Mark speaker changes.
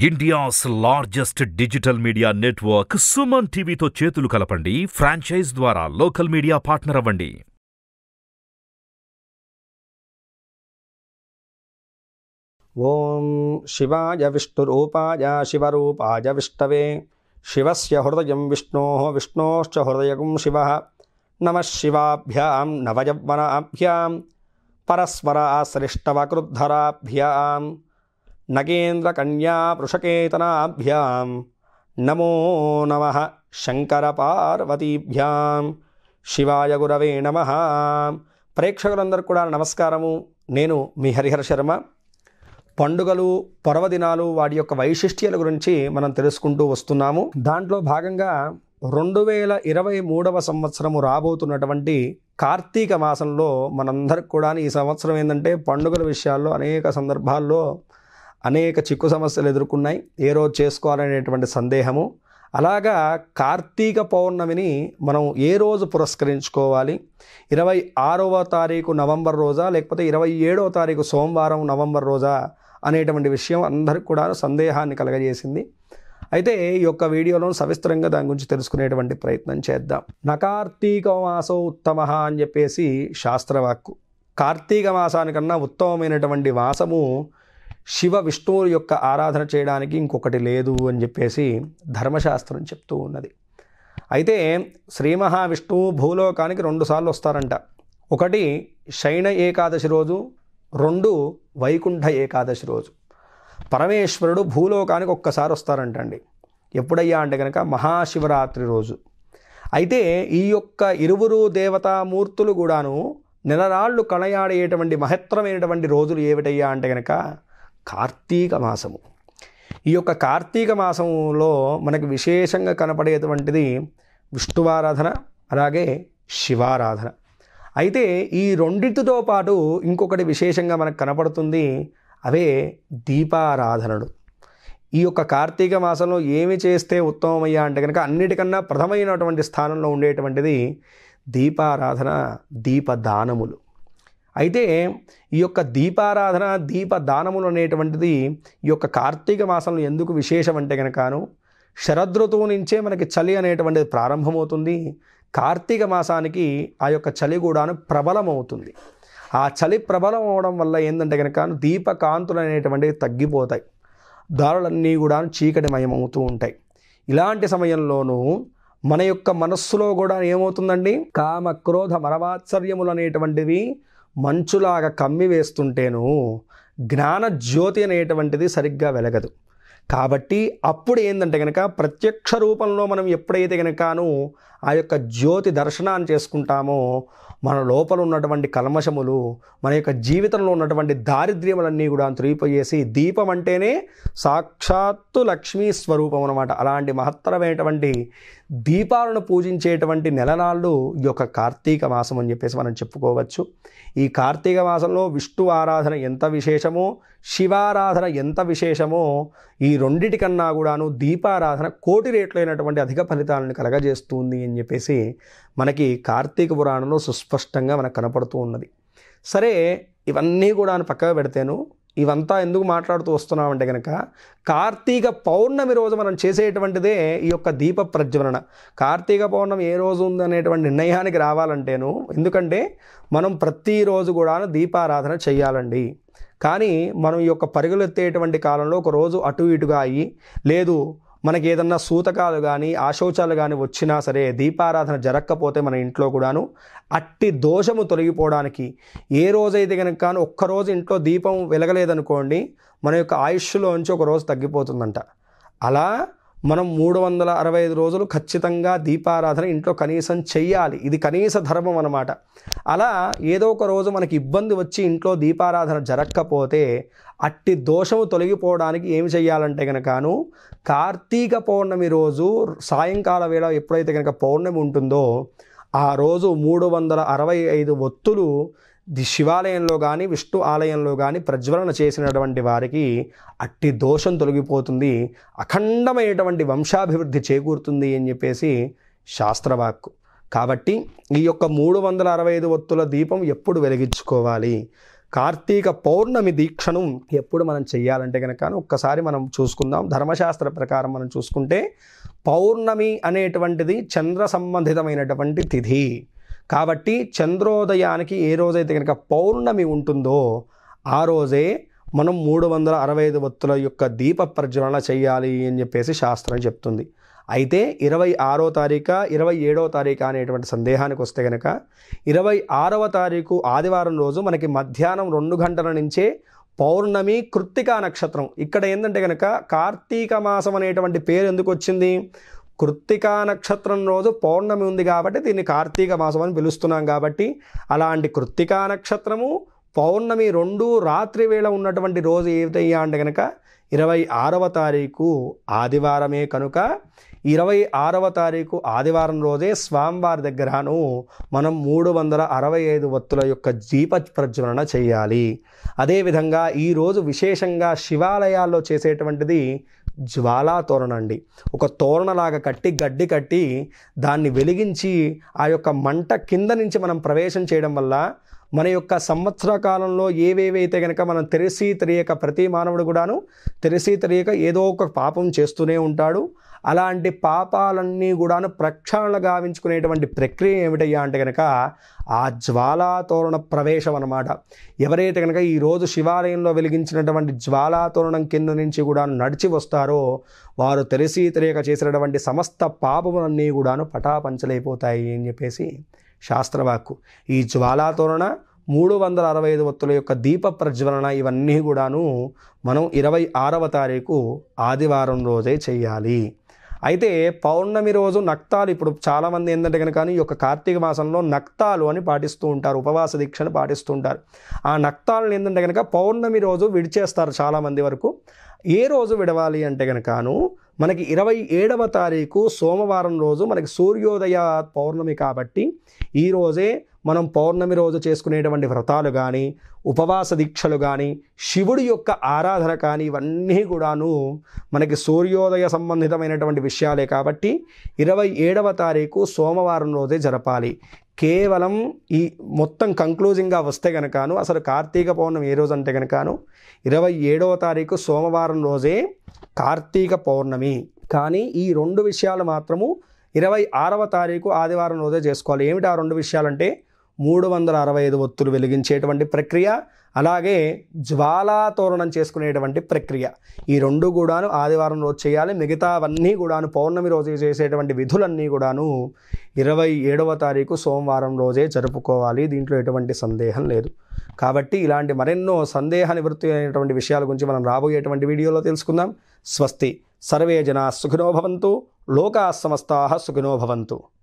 Speaker 1: India's largest digital media network Suman టీవీతో చేతులు కలపండి ఫ్రాంచైజ్ ద్వారా లోకల్ మీడియా పార్ట్నర్ అవ్వండి
Speaker 2: ఓం శివాయ విష్ణురూపాయ శివరూపాయ విష్ణవే శివస్య హృదయం విష్ణో విష్ణోశ్చ హృదయకం శివ నమ శివాభ్యాం నవయవ్వనాభ్యాం పరస్పరాశ్లిష్టవకృద్ధరాభ్యాం నగేంద్రకన్యా వృషకేతనాభ్యాం నమో నమ శంకరపార్వతీభ్యాం శివాయ గురవే నమ ప్రేక్షకులందరికీ కూడా నమస్కారము నేను మీ హరిహర శర్మ పండుగలు పర్వదినాలు వాటి యొక్క వైశిష్ట్యాల గురించి మనం తెలుసుకుంటూ వస్తున్నాము దాంట్లో భాగంగా రెండు వేల ఇరవై మూడవ సంవత్సరము రాబోతున్నటువంటి కార్తీక మాసంలో మనందరికి కూడా ఈ సంవత్సరం ఏంటంటే పండుగల విషయాల్లో అనేక సందర్భాల్లో అనేక చిక్కు సమస్యలు ఎదుర్కొన్నాయి ఏ రోజు చేసుకోవాలనేటువంటి సందేహము అలాగా కార్తీక పౌర్ణమిని మనం ఏ రోజు పురస్కరించుకోవాలి ఇరవై ఆరవ తారీఖు నవంబర్ రోజా లేకపోతే ఇరవై ఏడవ తారీఖు సోమవారం నవంబర్ రోజా అనేటువంటి విషయం అందరికి కూడా సందేహాన్ని కలగజేసింది అయితే ఈ యొక్క వీడియోలో సవిస్తరంగా దాని గురించి తెలుసుకునేటువంటి ప్రయత్నం చేద్దాం నకార్తీక మాసో ఉత్తమ అని చెప్పేసి శాస్త్రవాక్కు కార్తీక మాసానికన్నా ఉత్తమమైనటువంటి మాసము శివ విష్ణువు యొక్క ఆరాధన చేయడానికి ఇంకొకటి లేదు అని చెప్పేసి ధర్మశాస్త్రం చెప్తూ ఉన్నది అయితే శ్రీ మహావిష్ణువు భూలోకానికి రెండుసార్లు వస్తారంట ఒకటి శయన ఏకాదశి రోజు రెండు వైకుంఠ ఏకాదశి రోజు పరమేశ్వరుడు భూలోకానికి ఒక్కసారి వస్తారంటండి ఎప్పుడయ్యా అంటే కనుక మహాశివరాత్రి రోజు అయితే ఈ యొక్క ఇరువురు దేవతామూర్తులు కూడాను నెలరాళ్ళు కణయాడేటువంటి మహత్తరమైనటువంటి రోజులు ఏమిటయ్యా అంటే కనుక కార్తీక మాసము ఈ యొక్క కార్తీక మాసంలో మనకి విశేషంగా కనపడేటువంటిది విష్ణువారాధన అలాగే శివారాధన అయితే ఈ రెండింటితో పాటు ఇంకొకటి విశేషంగా మనకు కనపడుతుంది అవే దీపారాధనలు ఈ యొక్క కార్తీక మాసంలో ఏమి చేస్తే ఉత్తమమయ్యా అంటే కనుక అన్నిటికన్నా ప్రథమైనటువంటి స్థానంలో ఉండేటువంటిది దీపారాధన దీపదానములు అయితే ఈ యొక్క దీపారాధన దీపదానములు అనేటువంటిది ఈ యొక్క కార్తీక మాసంలో ఎందుకు విశేషం అంటే కనుకను శరదృతువు నుంచే మనకి చలి అనేటువంటిది ప్రారంభమవుతుంది కార్తీక మాసానికి ఆ యొక్క చలి కూడాను ప్రబలమవుతుంది ఆ చలి ప్రబలం అవడం వల్ల ఏంటంటే కనుక దీపకాంతులు అనేటువంటివి తగ్గిపోతాయి దారులన్నీ కూడా చీకటిమయమవుతూ ఉంటాయి ఇలాంటి సమయంలోనూ మన యొక్క మనస్సులో కూడా ఏమవుతుందండి కామ క్రోధ మరవాత్సర్యములు అనేటువంటివి మంచులాగా కమ్మి వేస్తుంటేను జ్ఞాన జ్యోతి అనేటువంటిది సరిగ్గా వెలగదు కాబట్టి అప్పుడు ఏంటంటే కనుక ప్రత్యక్ష రూపంలో మనం ఎప్పుడైతే కనుకను ఆ యొక్క జ్యోతి దర్శనాన్ని చేసుకుంటామో మన లోపల ఉన్నటువంటి కల్మషములు మన యొక్క జీవితంలో ఉన్నటువంటి దారిద్ర్యములన్నీ కూడా త్రిగిపోయేసి దీపం అంటేనే సాక్షాత్తు లక్ష్మీ స్వరూపం అనమాట అలాంటి మహత్తరమైనటువంటి దీపాలను పూజించేటువంటి నెలనాళ్ళు ఈ యొక్క కార్తీక మాసం అని చెప్పేసి మనం చెప్పుకోవచ్చు ఈ కార్తీక మాసంలో విష్ణు ఆరాధన ఎంత విశేషమో శివారాధన ఎంత విశేషమో ఈ రెండిటికన్నా కూడాను దీపారాధన కోటి రేట్లైనటువంటి అధిక ఫలితాలను కలగజేస్తుంది అని చెప్పేసి మనకి కార్తీక పురాణంలో సుస్పష్టంగా మనకు కనపడుతూ ఉన్నది సరే ఇవన్నీ కూడా పక్కగా పెడితేను ఇవంతా ఎందుకు మాట్లాడుతూ వస్తున్నామంటే కనుక కార్తీక పౌర్ణమి రోజు మనం చేసేటువంటిదే ఈ యొక్క దీప ప్రజ్వలన కార్తీక పౌర్ణమి ఏ రోజు ఉంది అనేటువంటి నిర్ణయానికి రావాలంటేను ఎందుకంటే మనం ప్రతిరోజు కూడా దీపారాధన చేయాలండి కానీ మనం ఈ యొక్క పరుగులెత్తేటువంటి కాలంలో ఒక రోజు అటు ఇటుగా అయ్యి లేదు మనకి ఏదన్నా సూతకాలు కానీ ఆశోచాలు కానీ వచ్చినా సరే దీపారాధన జరగకపోతే మన ఇంట్లో కూడాను అట్టి దోషము తొలగిపోవడానికి ఏ రోజైతే కనుక ఒక్కరోజు ఇంట్లో దీపం వెలగలేదనుకోండి మన యొక్క ఆయుష్లోంచి ఒక రోజు తగ్గిపోతుందంట అలా మనం మూడు వందల అరవై ఐదు రోజులు ఖచ్చితంగా దీపారాధన ఇంట్లో కనీసం చెయ్యాలి ఇది కనీస ధర్మం అనమాట అలా ఏదో ఒక రోజు మనకి ఇబ్బంది వచ్చి ఇంట్లో దీపారాధన జరగకపోతే అట్టి దోషము తొలగిపోవడానికి ఏమి చేయాలంటే కనుకను కార్తీక పౌర్ణమి రోజు సాయంకాల వేళ ఎప్పుడైతే కనుక పౌర్ణమి ఉంటుందో ఆ రోజు మూడు వందల అరవై ఐదు ఒత్తులు ది శివాలయంలో కానీ విష్ణు ఆలయంలో కానీ ప్రజ్వలన చేసినటువంటి వారికి అట్టి దోషం తొలగిపోతుంది అఖండమైనటువంటి వంశాభివృద్ధి చేకూరుతుంది అని చెప్పేసి శాస్త్రవాక్కు కాబట్టి ఈ యొక్క మూడు వందల అరవై ఐదు ఒత్తుల దీపం ఎప్పుడు వెలిగించుకోవాలి కార్తీక పౌర్ణమి దీక్షను ఎప్పుడు మనం చెయ్యాలంటే కనుక ఒక్కసారి మనం చూసుకుందాం ధర్మశాస్త్ర ప్రకారం మనం చూసుకుంటే పౌర్ణమి అనేటువంటిది చంద్ర సంబంధితమైనటువంటి తిథి కాబట్టి చంద్రోదయానికి ఏ రోజైతే కనుక పౌర్ణమి ఉంటుందో ఆ రోజే మనం మూడు వందల అరవై ఐదు వత్తుల యొక్క దీప ప్రజ్వలన చేయాలి అని చెప్పేసి శాస్త్రం చెప్తుంది అయితే ఇరవై ఆరో తారీఖు ఇరవై ఏడవ తారీఖు అనేటువంటి సందేహానికి వస్తే కనుక ఇరవై ఆరవ తారీఖు ఆదివారం రోజు మనకి మధ్యాహ్నం రెండు గంటల నుంచే పౌర్ణమి కృత్తికా నక్షత్రం ఇక్కడ ఏంటంటే కనుక కార్తీక మాసం అనేటువంటి పేరు ఎందుకు వచ్చింది కృత్తికా నక్షత్రం రోజు పౌర్ణమి ఉంది కాబట్టి దీన్ని కార్తీక మాసం అని పిలుస్తున్నాం కాబట్టి అలాంటి కృత్తికా నక్షత్రము పౌర్ణమి రెండు రాత్రి వేళ ఉన్నటువంటి రోజు ఏదయ్యా అంటే కనుక ఇరవై ఆరవ తారీఖు ఆదివారమే కనుక ఇరవై ఆరవ తారీఖు ఆదివారం రోజే స్వామివారి దగ్గరను మనం మూడు వందల అరవై ఐదు వత్తుల యొక్క దీప ప్రజ్వలన చేయాలి అదేవిధంగా ఈరోజు విశేషంగా శివాలయాల్లో చేసేటువంటిది జ్వాలా తోరణ అండి ఒక తోరణలాగా కట్టి గడ్డి కట్టి దాన్ని వెలిగించి ఆ యొక్క మంట కింద నుంచి మనం ప్రవేశం చేయడం వల్ల మన యొక్క సంవత్సర కాలంలో ఏవేవైతే కనుక మనం తెలిసి తెలియక ప్రతి మానవుడు కూడాను తెలిసి తెలియక ఏదో ఒక పాపం చేస్తూనే ఉంటాడు అలాంటి పాపాలన్నీ కూడాను ప్రక్షాళన గావించుకునేటువంటి ప్రక్రియ ఏమిటయ్యా అంటే కనుక ఆ జ్వాలాతోరణ ప్రవేశం అన్నమాట ఎవరైతే కనుక ఈరోజు శివాలయంలో వెలిగించినటువంటి జ్వాలాతోరణం కింద నుంచి కూడా నడిచి వస్తారో వారు తెలిసి తెలియక చేసినటువంటి సమస్త పాపములన్నీ కూడాను పటాపంచలైపోతాయి అని చెప్పేసి శాస్త్రవాక్కు ఈ జ్వాలాతోరణ మూడు వందల అరవై ఐదు వత్తుల యొక్క దీప ప్రజ్వలన ఇవన్నీ కూడాను మనం ఇరవై ఆరవ తారీఖు ఆదివారం రోజే చేయాలి అయితే పౌర్ణమి రోజు నక్తాలు ఇప్పుడు చాలామంది ఏంటంటే కనుక ఈ యొక్క కార్తీక మాసంలో నక్తాలు అని పాటిస్తూ ఉంటారు ఉపవాస దీక్షను పాటిస్తూ ఉంటారు ఆ నక్తాలను ఏంటంటే కనుక పౌర్ణమి రోజు విడిచేస్తారు చాలామంది వరకు ఏ రోజు విడవాలి అంటే కనుకను మనకి ఇరవై ఏడవ తారీఖు సోమవారం రోజు మనకి సూర్యోదయ పౌర్ణమి కాబట్టి ఈ రోజే మనం పౌర్ణమి రోజు చేసుకునేటువంటి వ్రతాలు కానీ ఉపవాస దీక్షలు కానీ శివుడి యొక్క ఆరాధన కానీ ఇవన్నీ కూడాను మనకి సూర్యోదయ సంబంధితమైనటువంటి విషయాలే కాబట్టి ఇరవై ఏడవ తారీఖు సోమవారం రోజే జరపాలి కేవలం ఈ మొత్తం కంక్లూజింగ్గా వస్తే కనుకను అసలు కార్తీక పౌర్ణమి ఏ రోజు అంటే కనుకను ఇరవై ఏడవ తారీఖు సోమవారం రోజే కార్తీక పౌర్ణమి కానీ ఈ రెండు విషయాలు మాత్రము ఇరవై ఆరవ తారీఖు ఆదివారం రోజే చేసుకోవాలి ఏమిటి ఆ రెండు విషయాలంటే మూడు వందల అరవై ఐదు ఒత్తులు వెలిగించేటువంటి ప్రక్రియ అలాగే జ్వాలాతోరణం చేసుకునేటువంటి ప్రక్రియ ఈ రెండు కూడాను ఆదివారం రోజు చేయాలి మిగతావన్నీ కూడాను పౌర్ణమి రోజు చేసేటువంటి విధులన్నీ కూడాను ఇరవై ఏడవ తారీఖు సోమవారం రోజే జరుపుకోవాలి దీంట్లో ఎటువంటి సందేహం లేదు కాబట్టి ఇలాంటి మరెన్నో సందేహ నివృత్తి అయినటువంటి విషయాల గురించి మనం రాబోయేటువంటి వీడియోలో తెలుసుకుందాం స్వస్తి సర్వే జనా సుఖినో భవంతు లోకా సమస్తా సుఖినో భవంతు